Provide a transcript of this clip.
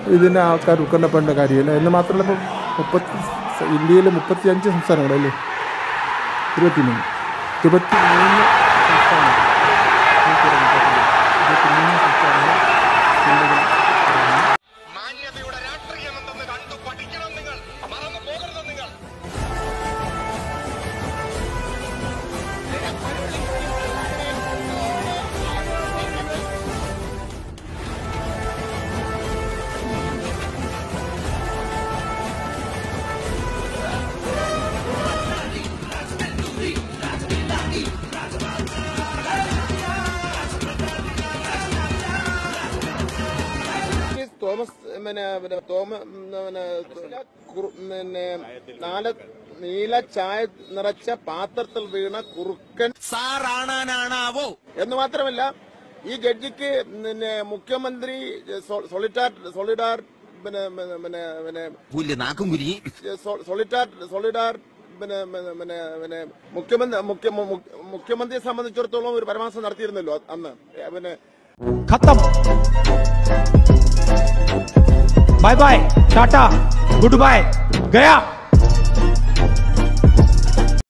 ഇതിന് ആൾക്കാർ ഉത്കണ്ഠപ്പെടേണ്ട കാര്യമില്ല എന്ന് മാത്രമല്ല ഇപ്പം മുപ്പത്തി ഇന്ത്യയിൽ മുപ്പത്തി അഞ്ച് സംസ്ഥാനങ്ങളല്ലേ ഇരുപത്തി മൂന്ന് ഇരുപത്തി മൂന്ന് സംസ്ഥാനം ഇരുപത്തി മൂന്ന് സംസ്ഥാനങ്ങൾ ജില്ലകൾ മാന്യതയുടെ രാഷ്ട്രീയം എന്തെന്ന് കണ്ടു പഠിക്കണം നിങ്ങൾ മറന്നു പോകരുത് നിങ്ങൾ ഈ തോമസ് പിന്നെ പിന്നെ തോമ പിന്നെ കുറു- പിന്നെ നാല് നീല ചായ നിറച്ച പാത്രത്തിൽ വീണ കുറുക്കൻ സാറാണാനാണാവോ എന്ന് മാത്രമല്ല ഈ ജഡ്ജിക്ക് പിന്നെ മുഖ്യമന്ത്രി സൊ- സൊളിറ്റാർ സൊളിഡാർ പിന്നെ പിന്നെ പിന്നെ പിന്നെ പുല്ല് നാക്കും കുരുങ്ങി സൊ- സൊളിറ്റാർ സൊളിഡാർ പിന്നെ പിന്നെ പിന്നെ പിന്നെ മുഖ്യമന്ത്രി മുഖ്യ മു- മുഖ്യമന്ത്രിയെ സംബന്ധിച്ചിടത്തോളം ഒരു പരാമർശം നടത്തിയിരുന്നല്ലോ അന്ന് പിന്നെ खत्म bye bye tata good bye गया